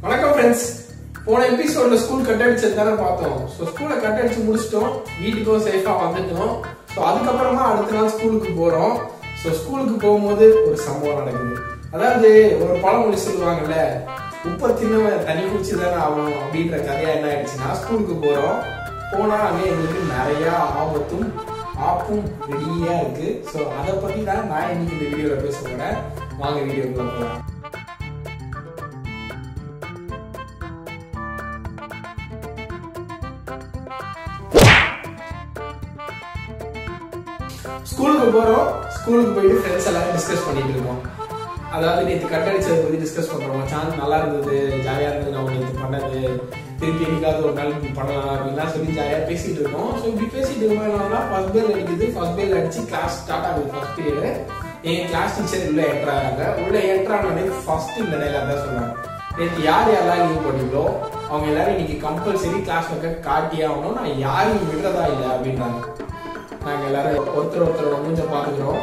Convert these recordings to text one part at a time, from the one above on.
வணக்கம் ஃப்ரெண்ட்ஸ் போன எபிசோட்ல ஸ்கூல் கட் அடிச்சது தானே பார்த்தோம் ஸோ ஸ்கூலை கட் அடிச்சு முடிச்சிட்டோம் வீட்டுக்கும் சேஃபா வந்துட்டோம் ஸோ அதுக்கப்புறமா அடுத்த நாள் ஸ்கூலுக்கு போறோம் ஸோ ஸ்கூலுக்கு போகும்போது ஒரு சம்பவம் நடக்குது அதாவது ஒரு பழமொழி சொல்லுவாங்கல்ல உப்பை தின்னவன் தண்ணி குடிச்சு தானே ஆகணும் அப்படின்ற கதையா என்ன ஆயிடுச்சுன்னா ஸ்கூலுக்கு போறோம் போனா அங்கே எங்களுக்கு நிறைய ஆபத்தும் ஆப்பும் ரெடியா இருக்கு ஸோ அதை பத்தி தான் நான் இன்னைக்கு இந்த வீடியோல பேச போறேன் வாங்க வீடியோக்குள்ள போகலாம் ஸ்கூலுக்கு போறோம் ஸ்கூலுக்கு போயிட்டு ஃப்ரெண்ட்ஸ் எல்லாரும் டிஸ்கஸ் பண்ணிட்டு இருக்கோம் அதாவது நேற்று கட் அடிச்சதை பத்தி டிஸ்கஸ் பண்றோம் மச்சான் நல்லா இருந்தது ஜாலியா இருந்தது நான் நேற்று பண்ணது திருப்பி என்னைக்காவது ஒரு நாள் இப்படி பண்ணலாம் அப்படின்லாம் சொல்லி ஜாலியா பேசிட்டு இருக்கோம் ஸோ இப்படி பேசிட்டு இருக்கோம் ஃபர்ஸ்ட் பேல் அடிக்குது ஃபர்ஸ்ட் பேல் அடிச்சு கிளாஸ் ஸ்டார்ட் ஆகுது ஃபர்ஸ்ட் பீரியட் என் கிளாஸ் டீச்சர் உள்ள என்ட்ரு ஆகிறாங்க உள்ள என்ட்ரு ஆனோடனே ஃபர்ஸ்ட் இந்த டைலாக் தான் சொன்னாங்க நேற்று யார் யாரெல்லாம் லீவ் பண்ணீங்களோ அவங்க எல்லாரும் இன்னைக்கு கம்பல்சரி கிளாஸ் வைக்க காட்டியே ஆகணும் நான் யாரையும் விடுறதா இல்லை அப்படின்றாங்க நாங்க எல்லாரும் ஒருத்தர் ஒருத்தர் மூஞ்ச பாத்துக்கிறோம்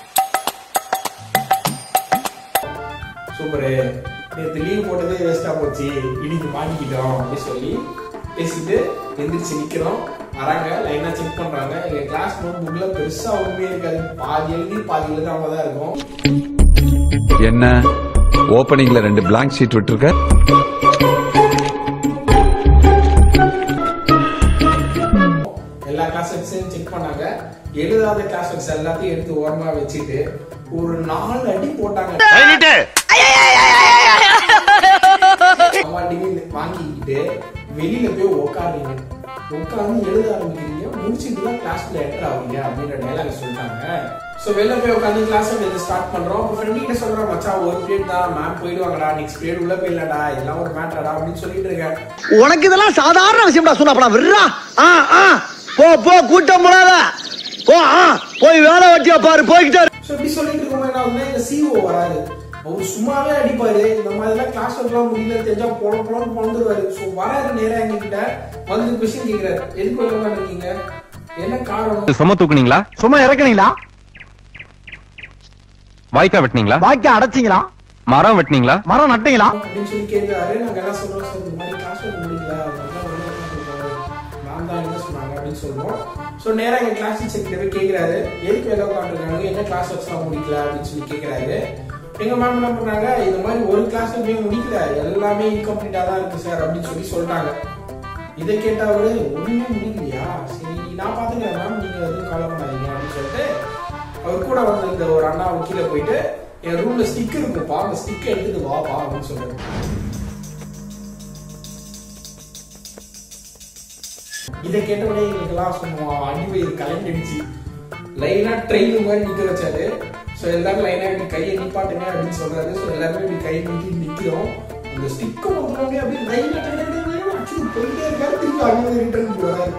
சூப்பரு நேற்று லீவ் போட்டதே வேஸ்டா போச்சு இன்னைக்கு மாட்டிக்கிட்டோம் அப்படின்னு சொல்லி பேசிட்டு எந்திரிச்சு நிக்கிறோம் வராங்க லைனா செக் பண்றாங்க எங்க கிளாஸ் நோட் புக்ல பெருசா ஒண்ணுமே இருக்காது பாதி எழுதி பாதி எழுதாம தான் இருக்கும் என்ன ஓப்பனிங்ல ரெண்டு blank ஷீட் விட்டுருக்க எல்லா கிளாஸ் ஒர்க்ஸையும் செக் பண்ணாங்க எழுதாத கிளாஸ் ஒர்க்ஸ் எல்லாத்தையும் எடுத்து ஓரமா வச்சுட்டு ஒரு நாலு அடி போட்டாங்க அவார்டிங்க வாங்கிக்கிட்டு வெளியில போய் உட்காருங்க உட்கார்ந்து எழுத ஆரம்பிக்கிறீங்க முடிச்சுட்டு தான் கிளாஸ்ல என்டர் ஆகுங்க அப்படின்ற டைலாக் சொல்லிட்டாங்க சோ வெளில போய் உட்காந்து கிளாஸ் எழுத ஸ்டார்ட் பண்றோம் அப்ப ஃப்ரெண்ட் கிட்ட சொல்றோம் மச்சான் ஒரு பீரியட் தான் மேம் போயிடுவாங்கடா நெக்ஸ்ட் பீரியட் உள்ள போயிடலடா இதெல்லாம் ஒரு மேட்டரடா அப்படின்னு சொல்லிட்டு இருக்கேன் உனக்கு இதெல்லாம் சாதாரண விஷயம்டா சொன்னா விடுறா ஆ ஆ போ போ கூட்டம் போடாத போ ஆ போய் வேலை வெட்டியா பாரு போய்கிட்டே இரு. ஸோ இப்படி சொல்லிட்டு இருக்கும்போது என்ன வந்து எங்க சிஓ வராரு அவர் சும்மாவே அடிப்பாரு இந்த மாதிரிலாம் கிளாஸ் ஒர்க்லாம் முடியல தெரிஞ்சா பொல பொலன்னு பொழுதுருவாரு ஸோ வராரு நேரா எங்க கிட்ட வந்து கொஸ்டின் கேட்கிறாரு எதுக்கு வரலாம் இருக்கீங்க என்ன காரணம் சும தூக்குனீங்களா சும்மா இறக்குனீங்களா வாய்க்கா வெட்டினீங்களா பாக்கி அடைச்சிங்களா மரம் வெட்டினீங்களா மரம் நட்டீங்களா அப்படின்னு சொல்லி கேட்கிறாரு நாங்க என்ன சொல்றோம் சார் இந்த மாதிரி கிளாஸ் ஒர்க் முடியல அதனால வந்து உட்கார்ந்திருக்காரு. நான் தான் என்ன சொன்னாங்க அப்படின்னு சொல்றோம் ஸோ நேரா எங்க கிளாஸ் டீச்சர் கிட்ட போய் கேட்கிறாரு எதுக்கு வேலை உட்காந்துருக்காங்க என்ன கிளாஸ் ஒர்க்ஸ்லாம் முடிக்கல அப்படின்னு சொல்லி கேட்கிறாரு எங்க மேம் என்ன பண்றாங்க இந்த மாதிரி ஒரு கிளாஸ் ஒர்க்கையும் முடிக்கல எல்லாமே இன்கம்ப்ளீட்டா தான் இருக்கு சார் அப்படின்னு சொல்லி சொல்றாங்க இதை கேட்டா அவரு ஒண்ணுமே முடிக்கலையா சரி நான் பாத்துக்கிறேன் மேம் நீங்க எதுவும் கவலை பண்ணாதீங்க அப்படின்னு சொல்லிட்டு அவர் கூட வந்த இந்த ஒரு அண்ணா கீழே போயிட்டு என் ரூம்ல ஸ்டிக் இருக்குப்பா அந்த ஸ்டிக் எடுத்துட்டு வாப்பா அப்படின்னு சொல்றாரு இதை கேட்ட உடனே எங்களுக்கெல்லாம் சொல்லுவோம் அடி வயிறு கலங்கிடுச்சு லைனா ட்ரெயின் மாதிரி நிக்க வச்சாரு ஸோ எல்லாரும் லைனா இப்படி கையை நிப்பாட்டுங்க அப்படின்னு சொல்றாரு ஸோ எல்லாருமே இப்படி கை நீட்டி நிக்கிறோம் அந்த ஸ்டிக்கை வந்து அப்படியே லைனா அடிச்சு போயிட்டே இருக்காரு திருப்பி அவங்க ரிட்டர்ன் போறாரு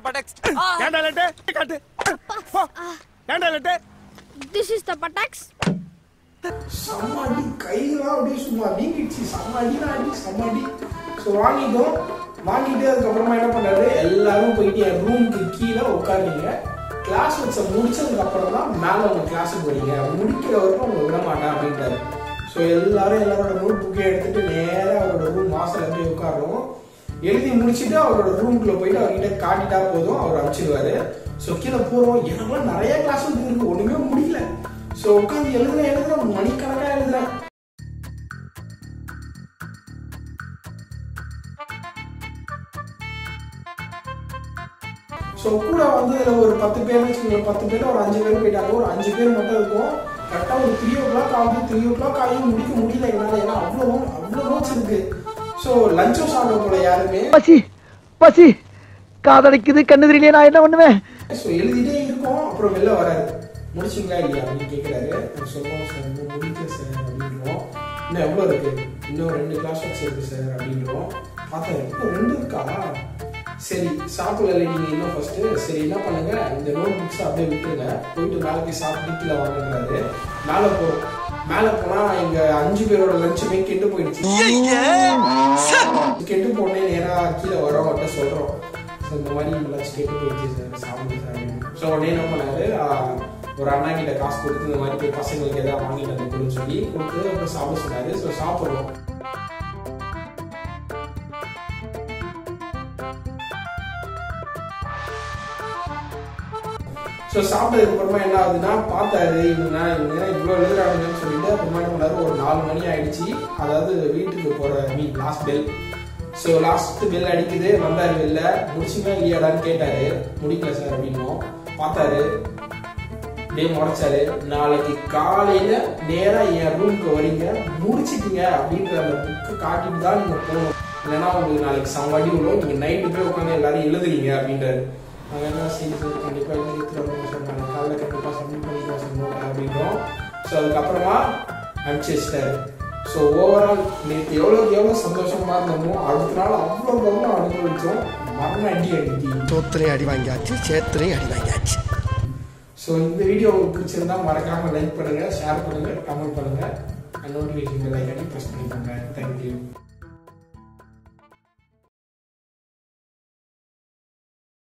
This is the buttocks. செம்ம அடி கையெல்லாம் அப்படியே சும்மா வீங்கிடுச்சு செம்ம அடினா அடி செம்ம அடி ஸோ வாங்கிட்டோம் வாங்கிட்டு அதுக்கப்புறமா என்ன பண்ணாரு எல்லாரும் போயிட்டு என் ரூமுக்கு கீழே உட்காருங்க கிளாஸ் வச்ச முடிச்சதுக்கு அப்புறம் தான் மேலே உங்க கிளாஸுக்கு வரீங்க முடிக்கிற வரைக்கும் உங்களை விட மாட்டேன் அப்படின்ட்டாரு ஸோ எல்லாரும் எல்லாரோட நோட் புக்கை எடுத்துட்டு நேராக அவரோட ரூம் வாசல்ல போய் உட்காரோம் எழுதி முடிச்சுட்டு அவரோட ரூம்குள்ள போயிட்டு அவர்கிட்ட காட்டிட்டா போதும் அவர் அனுப்பிச்சிடுவாரு ஸோ கீழே போறோம் எனக்குலாம் நிறைய கிளாஸ் வந்து இருக்கு ஒண்ணுமே முடியல ஸோ உட்காந்து எழுதுறேன் எழுதுறேன் மணிக்கணக்கா எழுதுறேன் ஸோ கூட வந்து இதுல ஒரு பத்து பேர் வச்சுக்கோங்க பத்து பேர் ஒரு அஞ்சு பேர் போயிட்டாங்க ஒரு அஞ்சு பேர் மட்டும் இருக்கும் கரெக்டாக ஒரு த்ரீ ஓ கிளாக் ஆகுது த்ரீ ஓ கிளாக் ஆகி முடிக்க முடியல என்னால் ஏன்னா அவ்வளோ அவ்வளோ நோட்ஸ் இருக்கு ஸோ லஞ்சும் சாப்பிட போல யாருமே பசி பசி காதடிக்குது கண்ணு தெரியலையே நான் என்ன பண்ணுவேன் ஸோ எழுதிட்டே இருக்கோம் அப்புறம் வெளில வராரு முடிச்சிங்களா இல்லையா அப்படின்னு கேட்குறாரு நான் சொல்லுவோம் சார் இன்னும் முடிக்கல சார் அப்படின்றோம் இன்னும் எவ்வளோ இருக்கு இன்னும் ரெண்டு கிளாஸ் ஒர்க்ஸ் இருக்கு சார் அப்படின்றோம் பார்த்தா இன்னும் ரெண்டு இருக்கா சரி சாப்பிடல நீங்க இன்னும் ஃபர்ஸ்ட் சரி என்ன பண்ணுங்க இந்த நோட் புக்ஸ் அப்படியே விட்டுருங்க போயிட்டு மேலே போய் சாப்பிட்டு கீழே வாங்குறாரு மேலே போறோம் மேலே போனா எங்க அஞ்சு பேரோட லஞ்சுமே கெட்டு போயிடுச்சு கெட்டு போனே நேரா கீழே வரோம் அவர்கிட்ட சொல்றோம் ஸோ இந்த மாதிரி லஞ்ச் கெட்டு போயிடுச்சு சார் சாப்பிடுங்க சார் அப்படின்னு ஸோ உடனே என்ன பண்ணாரு ஆஹ், ஒரு அண்ணா கிட்ட காசு கொடுத்து இந்த மாதிரி போய் பசங்களுக்கு ஏதாவது வாங்கிட்டு வந்து கொடுன்னு சொல்லி கொடுத்து அப்புறம் சாப்பிட சொன்னாரு ஸோ சாப்பிடுறோம் ஸோ சாப்பிட்டதுக்கு அப்புறமா என்ன ஆகுதுன்னா பார்த்தாரு இவங்க இவங்க இவ்வளோ எழுதுறாங்கன்னு சொல்லிட்டு அப்புறமா என்ன பண்ணாரு ஒரு நாலு மணி ஆயிடுச்சு அதாவது வீட்டுக்கு போற mean last bell so last bell அடிக்குது வந்தாரு வெளில முடிச்சுமே இல்லையாடான்னு கேட்டாரு முடிக்கல சார் அப்படின்னும் பார்த்தாரு அப்படியே முறைச்சாரு நாளைக்கு காலையில நேரா என் ரூமுக்கு வரீங்க முடிச்சிட்டீங்க அப்படின்ற அந்த புக்கு காட்டிட்டு தான் நீங்க போகணும் இல்லைன்னா உங்களுக்கு நாளைக்கு சம்பாடி விழும் நீங்க நைட்டு போய் உட்காந்து எல்லாரும் எழுதுறீங்க அப்படின்றாரு நாங்கள் என்ன சரி சார் கண்டிப்பாக எழுதி எடுத்துருவோம் சார் நாளைக்கு காலைல கண்டிப்பாக சப்மிட் பண்ணிக்கலாம் சார் நோட் அப்படின்றோம் ஸோ அதுக்கப்புறமா அனுப்பிச்சு வச்சிட்டாரு ஸோ ஓவரால் நேற்று எவ்வளோக்கு எவ்வளோ சந்தோஷமா இருந்தோமோ அடுத்த நாள் அவ்வளோ அவ்வளோ அனுபவிச்சோம் மரண அடி அடிக்கி தோத்திரையும் அடி வாங்கியாச்சு சேத்திரையும் அடி வாங்கியாச்சு ஸோ இந்த வீடியோ உங்களுக்கு பிடிச்சிருந்தா மறக்காம லைக் பண்ணுங்க ஷேர் பண்ணுங்க கமெண்ட் பண்ணுங்க நோட்டிஃபிகேஷன் லைக் பண்ணி ப்ரெஸ் பண்ணிக்கோங்க தேங்க்யூ